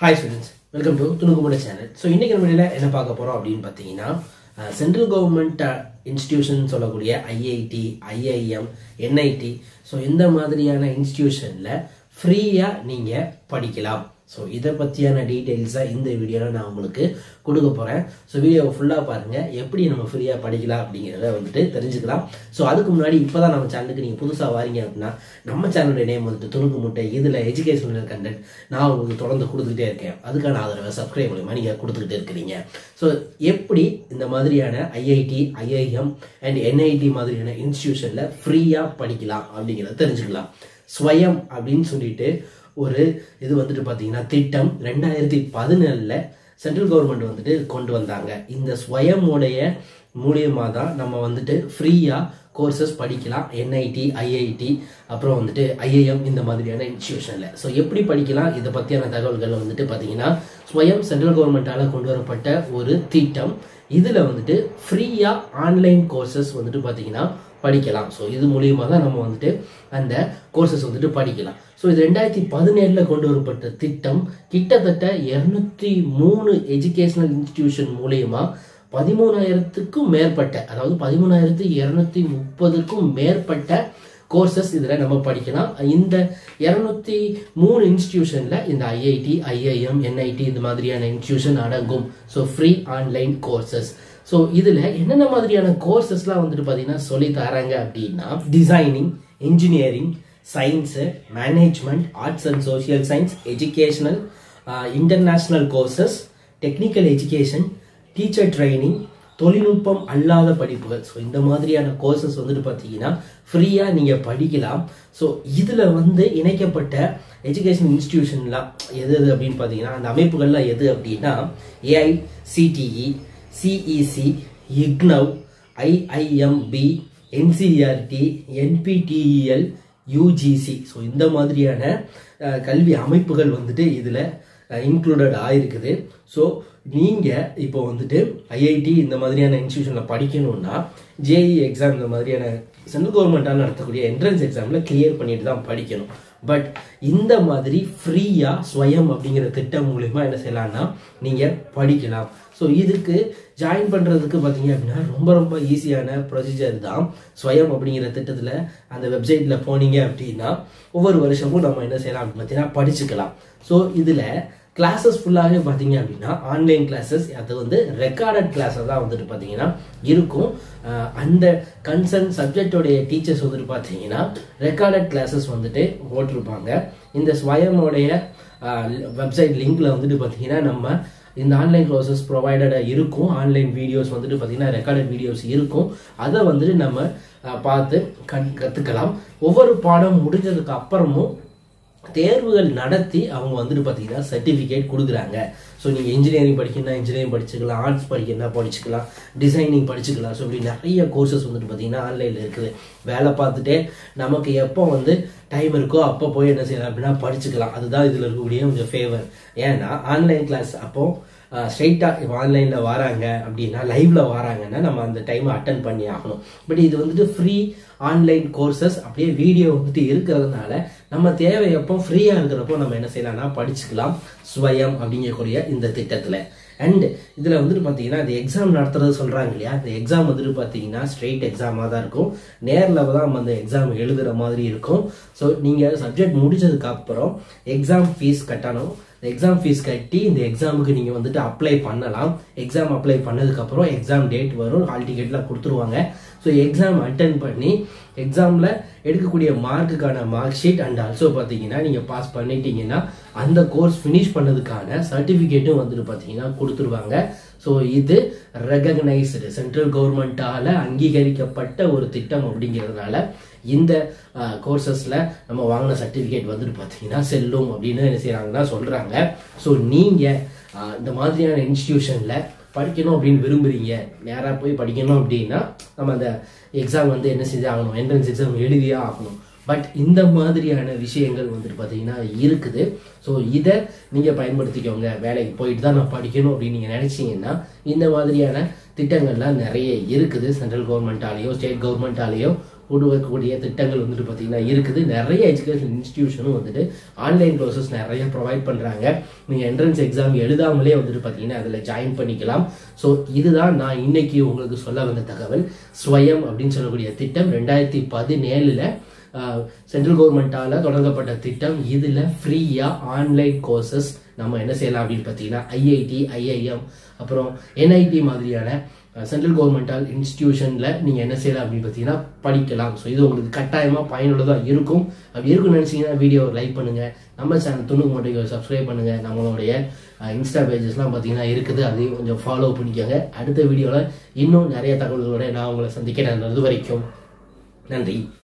hi students welcome to துணுக்குமுட channel so இன்னைக்கு நம்ம வீடியோல என்ன பார்க்க போறோம் அப்படின்னு பார்த்தீங்கன்னா சென்ட்ரல் கவர்மெண்ட் இன்ஸ்டிடியூஷன் சொல்லக்கூடிய ஐஐடி ஐஐஎம் என்ஐடி ஸோ இந்த மாதிரியான இன்ஸ்டிடியூஷனில் ஃப்ரீயாக நீங்கள் படிக்கலாம் ஸோ இதை பற்றியான டீட்டெயில்ஸாக இந்த வீடியோவில் நான் உங்களுக்கு கொடுக்க போகிறேன் ஸோ வீடியோவை ஃபுல்லாக பாருங்கள் எப்படி நம்ம ஃப்ரீயாக படிக்கலாம் அப்படிங்கிறத வந்துட்டு தெரிஞ்சுக்கலாம் ஸோ அதுக்கு முன்னாடி இப்போ தான் நம்ம சேனலுக்கு நீங்கள் புதுசாக வாரீங்க அப்படின்னா நம்ம சேனலுடைய நேம் வந்துட்டு துணுக்கு முட்டை இதில் எஜுகேஷனல் கண்டென்ட் நான் உங்களுக்கு தொடர்ந்து கொடுத்துக்கிட்டே இருக்கேன் அதுக்கான ஆதரவை சப்ஸ்கிரைப் மூலியமாக நீங்கள் கொடுத்துக்கிட்டே இருக்கிறீங்க ஸோ எப்படி இந்த மாதிரியான ஐஐடி ஐஐஎம் அண்ட் என்ஐடி மாதிரியான இன்ஸ்டிடியூஷனில் ஃப்ரீயாக படிக்கலாம் அப்படிங்கிறத தெரிஞ்சுக்கலாம் ஸ்வயம் அப்படின்னு சொல்லிட்டு ஒரு இது வந்துட்டு பார்த்தீங்கன்னா திட்டம் ரெண்டாயிரத்தி பதினேழில் சென்ட்ரல் கவர்மெண்ட் வந்துட்டு கொண்டு வந்தாங்க இந்த ஸ்வயமுடைய மூலியமாக தான் நம்ம வந்துட்டு ஃப்ரீயாக கோர்சஸ் படிக்கலாம் என்ஐடி ஐஐடி அப்புறம் வந்துட்டு ஐஐஎம் இந்த மாதிரியான இன்ஸ்டியூஷனில் ஸோ எப்படி படிக்கலாம் இதை பற்றியான தகவல்கள் வந்துட்டு பார்த்தீங்கன்னா ஸ்வயம் சென்ட்ரல் கவர்மெண்ட்டால் கொண்டு வரப்பட்ட ஒரு திட்டம் இதில் வந்துட்டு ஃப்ரீயாக ஆன்லைன் கோர்சஸ் வந்துட்டு பார்த்தீங்கன்னா படிக்கலாம் ஸோ இது மூலியமாக தான் நம்ம வந்துட்டு அந்த கோர்சஸ் வந்துட்டு படிக்கலாம் ஸோ இது ரெண்டாயிரத்தி பதினேழில் கொண்டு வரப்பட்ட திட்டம் கிட்டத்தட்ட இரநூத்தி மூணு எஜுகேஷனல் இன்ஸ்டிடியூஷன் மூலியமா பதிமூணாயிரத்துக்கும் மேற்பட்ட அதாவது பதிமூணாயிரத்தி இரநூத்தி முப்பதுக்கும் மேற்பட்ட கோர்சஸ் இதில் நம்ம படிக்கலாம் இந்த இரநூத்தி மூணு இன்ஸ்டிடியூஷனில் இந்த ஐஐடி ஐஐஎம் என்ஐடி இந்த மாதிரியான இன்ஸ்டிடியூஷன் அடங்கும் so free online courses so இதில் என்னென்ன மாதிரியான கோர்சஸ்லாம் வந்துட்டு பார்த்தீங்கன்னா சொல்லி தராங்க அப்படின்னா designing engineering science management arts and social science educational international courses technical education teacher training தொழில்நுட்பம் அல்லாத படிப்புகள் ஸோ இந்த மாதிரியான கோர்சஸ் வந்துட்டு பார்த்தீங்கன்னா ஃப்ரீயாக நீங்கள் படிக்கலாம் ஸோ இதில் வந்து இணைக்கப்பட்ட எஜுகேஷன் இன்ஸ்டிடியூஷன்லாம் எது எது அப்படின்னு பார்த்தீங்கன்னா அந்த அமைப்புகள்லாம் எது அப்படின்னா AICTE CEC IGNOU IIMB NCERT NPTEL UGC so இந்த மாதிரியான கல்வி அமைப்புகள் வந்துட்டு இதில் இன்க்ளூடட் ஆயிருக்குது ஸோ நீங்கள் இப்போ வந்துட்டு ஐஐடி இந்த மாதிரியான இன்ஸ்டியூஷனில் படிக்கணும்னா ஜேஇ எக்ஸாம் இந்த மாதிரியான சென்ட்ரல் கவர்மெண்ட்டால் நடத்தக்கூடிய என்ட்ரன்ஸ் எக்ஸாமில் கிளியர் பண்ணிட்டு தான் படிக்கணும் பட் இந்த மாதிரி ஃப்ரீயாக ஸ்வயம் அப்படிங்கிற திட்டம் மூலிமா என்ன செய்யலாம்னா நீங்கள் படிக்கலாம் ஸோ இதுக்கு ஜாயின் பண்ணுறதுக்கு பார்த்தீங்க அப்படின்னா ரொம்ப ரொம்ப ஈஸியான ப்ரொசீஜர் தான் ஸ்வயம் அப்படிங்கிற திட்டத்தில் அந்த வெப்சைட்டில் போனீங்க அப்படின்னா ஒவ்வொரு வருஷமும் நம்ம என்ன செய்யலாம் அப்படின்னு பார்த்தீங்கன்னா படிச்சுக்கலாம் ஸோ இதில் கிளாஸஸ் ஃபுல்லாகவே பார்த்தீங்க அப்படின்னா ஆன்லைன் கிளாஸஸ் அது வந்து ரெக்கார்டட் கிளாஸஸ் தான் வந்துட்டு பார்த்தீங்கன்னா இருக்கும் அந்த கன்சர்ன் சப்ஜெக்டோடைய டீச்சர்ஸ் வந்துட்டு பார்த்தீங்கன்னா ரெக்கார்டட் கிளாஸஸ் வந்துட்டு போட்டிருப்பாங்க இந்த ஸ்வயமோடைய வெப்சைட் லிங்க்ல வந்துட்டு பார்த்தீங்கன்னா நம்ம இந்த ஆன்லைன் கோர்சஸ் ப்ரொவைடடாக இருக்கும் ஆன்லைன் வீடியோஸ் வந்துட்டு பார்த்தீங்கன்னா ரெக்கார்டட் வீடியோஸ் இருக்கும் அதை வந்துட்டு நம்ம பார்த்து கண் கற்றுக்கலாம் ஒவ்வொரு பாடம் முடிஞ்சதுக்கு அப்புறமும் தேர்வுகள் நடத்தி அவங்க வந்துட்டு பார்த்தீங்கன்னா சர்டிஃபிகேட் கொடுக்குறாங்க ஸோ நீங்கள் இன்ஜினியரிங் படிக்கணும்னா இன்ஜினியரிங் படிச்சுக்கலாம் ஆர்ட்ஸ் படிக்கணும்னா படிச்சுக்கலாம் டிசைனிங் படிச்சுக்கலாம் ஸோ இப்படி நிறைய கோர்சஸ் வந்துட்டு பார்த்தீங்கன்னா ஆன்லைனில் இருக்குது வேலை பார்த்துட்டே நமக்கு எப்போ வந்து டைம் இருக்கோ அப்போ போய் என்ன செய்யலாம் அப்படின்னா படிச்சுக்கலாம் அதுதான் இதில் இருக்கக்கூடிய கொஞ்சம் ஃபேவர் ஏன்னா ஆன்லைன் கிளாஸ் அப்போ ஸ்ட்ரைட்டாக இப்போ ஆன்லைனில் வராங்க அப்படின்னா லைவ்ல வராங்கன்னா நம்ம அந்த டைமை அட்டன் பண்ணி ஆகணும் பட் இது வந்துட்டு ஃப்ரீ ஆன்லைன் கோர்சஸ் அப்படியே வீடியோ வந்துட்டு இருக்கிறதுனால நம்ம தேவை எப்போ ஃப்ரீயாக இருக்கிறப்போ நம்ம என்ன செய்யலாம்னா படிச்சுக்கலாம் ஸ்வயம் அப்படிங்கக்கூடிய இந்த திட்டத்தில் அண்ட் இதில் வந்துட்டு பார்த்தீங்கன்னா இந்த எக்ஸாம் நடத்துறது சொல்கிறாங்க இல்லையா இந்த எக்ஸாம் வந்துட்டு பார்த்தீங்கன்னா ஸ்ட்ரெயிட் எக்ஸாமாக தான் இருக்கும் நேரில் தான் நம்ம அந்த எக்ஸாம் எழுதுகிற மாதிரி இருக்கும் ஸோ நீங்கள் சப்ஜெக்ட் முடிச்சதுக்கு அப்புறம் எக்ஸாம் ஃபீஸ் கட்டணும் இந்த எக்ஸாம் ஃபீஸ் கட்டி இந்த எக்ஸாமுக்கு நீங்கள் வந்துட்டு அப்ளை பண்ணலாம் எக்ஸாம் அப்ளை பண்ணதுக்கப்புறம் எக்ஸாம் டேட் வரும் ஹால் டிக்கெட்லாம் கொடுத்துருவாங்க ஸோ எக்ஸாம் அட்டன் பண்ணி எக்ஸாமில் எடுக்கக்கூடிய மார்க்குக்கான மார்க் ஷீட் அண்ட் ஆல்சோ பார்த்தீங்கன்னா நீங்கள் பாஸ் பண்ணிட்டீங்கன்னா அந்த கோர்ஸ் ஃபினிஷ் பண்ணதுக்கான சர்டிஃபிகேட்டும் வந்துட்டு பார்த்தீங்கன்னா கொடுத்துருவாங்க ஸோ இது ரெகக்னைஸ்டு சென்ட்ரல் கவர்மெண்ட்டால் அங்கீகரிக்கப்பட்ட ஒரு திட்டம் அப்படிங்கிறதுனால இந்த கோர்சஸில் நம்ம வாங்கின சர்டிஃபிகேட் வந்துட்டு பார்த்தீங்கன்னா செல்லும் அப்படின்னு என்ன செய்கிறாங்கன்னா சொல்கிறாங்க ஸோ நீங்கள் இந்த மாதிரியான இன்ஸ்டிடியூஷனில் படிக்கணும் அப்படின்னு விரும்புகிறீங்க நேராக போய் படிக்கணும் அப்படின்னா நம்ம அந்த எக்ஸாம் வந்து என்ன செஞ்சு ஆகணும் என்ட்ரன்ஸ் எக்ஸாம் எழுதியே ஆகணும் பட் இந்த மாதிரியான விஷயங்கள் வந்துட்டு பார்த்தீங்கன்னா இருக்குது ஸோ இதை நீங்கள் பயன்படுத்திக்கோங்க வேலைக்கு போயிட்டு தான் நான் படிக்கணும் அப்படின்னு நீங்கள் நினச்சிங்கன்னா இந்த மாதிரியான திட்டங்கள்லாம் நிறைய இருக்குது சென்ட்ரல் கவர்மெண்ட்டாலேயோ ஸ்டேட் கவர்மெண்ட்டாலேயோ உருவாக்கக்கூடிய திட்டங்கள் வந்துட்டு பார்த்தீங்கன்னா இருக்குது நிறைய எஜுகேஷன் இன்ஸ்டிடியூஷனும் வந்துட்டு ஆன்லைன் கோர்சஸ் நிறைய ப்ரொவைட் பண்ணுறாங்க நீங்கள் என்ட்ரன்ஸ் எக்ஸாம் எழுதாமலே வந்துட்டு பார்த்தீங்கன்னா அதில் ஜாயின் பண்ணிக்கலாம் ஸோ இதுதான் நான் இன்னைக்கு உங்களுக்கு சொல்ல வந்த தகவல் ஸ்வயம் அப்படின்னு சொல்லக்கூடிய திட்டம் ரெண்டாயிரத்தி பதினேழுல சென்ட்ரல் கவர்மெண்ட்டால் தொடங்கப்பட்ட திட்டம் இதில் ஃப்ரீயாக ஆன்லைன் கோர்சஸ் நம்ம என்ன செய்யலாம் அப்படின்னு பார்த்தீங்கன்னா ஐஐடி ஐஐஎம் அப்புறம் என்ஐடி மாதிரியான சென்ட்ரல் கவர்மெண்டால் இன்ஸ்டிடியூஷனில் நீங்கள் என்ன செய்யலாம் அப்படின்னு பார்த்தீங்கன்னா படிக்கலாம் ஸோ இது உங்களுக்கு கட்டாயமாக பயனுள்ளதாக இருக்கும் அப்படி இருக்கும்னு நினச்சிங்கன்னா வீடியோ லைக் பண்ணுங்கள் நம்ம சேனல் துணுக்கு மட்டும் சப்ஸ்கிரைப் பண்ணுங்கள் நம்மளுடைய இன்ஸ்டா பேஜஸ்லாம் பார்த்தீங்கன்னா இருக்குது அதையும் கொஞ்சம் ஃபாலோ பண்ணிக்கோங்க அடுத்த வீடியோவில் இன்னும் நிறைய தகவல்களோட நான் உங்களை சந்திக்கிறேன் அது வரைக்கும் நன்றி